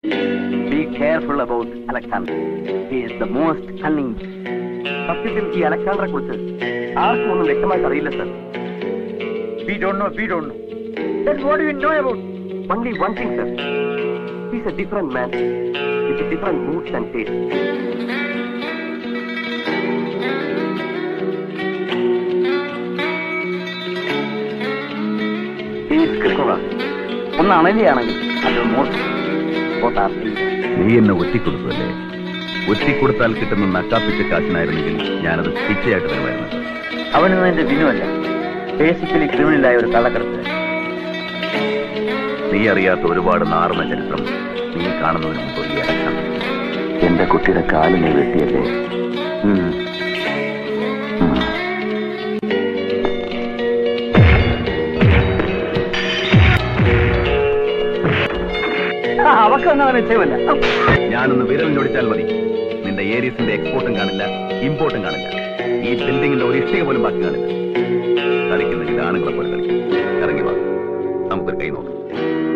B careful about Alexander he is the most cunning സത്യത്തിൽ ഈ അലക്സാണ്ടറെ കുറിച്ച് ആർക്കും ഒന്നും വ്യക്തമായിട്ട് അറിയില്ല sir We don't know, we don't know. Then what do you know about? Only one thing, sir. He's a different man with a different moods and tastes. He is Krishnadas. ഒന്ന് അണലിയാണെങ്കിൽ അത് മൂർത്തി നീ എന്നെ ഒറ്റിക്കൊടുത്തതല്ലേ ഒറ്റിക്കൊടുത്താൽ കിട്ടുന്ന നക്കാപ്പിച്ച കാശിനായിരുന്നെങ്കിൽ ഞാനത് ശിക്ഷയായിട്ട് തരുമായിരുന്നു അവനൊന്നും എന്റെ വിനുവല്ല ബേസിക്കലി ക്രിമിനലായ ഒരു കള്ളക്കടത്ത് നീ അറിയാത്ത ഒരുപാട് നാറുന്ന ചരിത്രം നീ കാണുന്നതിന് മുമ്പ് ഈ അലക്സാണ്ടർ എന്റെ കുട്ടിയുടെ കാല് നീ വെട്ടിയല്ലേ ഉം. ഉം. അവക്കൊന്നും അവൻ നിശ്ചയമല്ല ഞാനൊന്ന് വിരലിനൊടിച്ചാൽ മതി നിന്റെ ഏരീസിന്റെ എക്സ്പോർട്ടും കാണില്ല ഇമ്പോർട്ടും കാണില്ല ഈ ബിൽഡിങ്ങിന്റെ ഒരു ഇഷ്ടിക പോലും ബാക്കി കാണില്ല കളിക്കുന്നെങ്കിൽ ആണുങ്ങളെ പോലെ കളിക്കും ഇറങ്ങി വാ നമുക്കൊരു കൈ നോക്കാം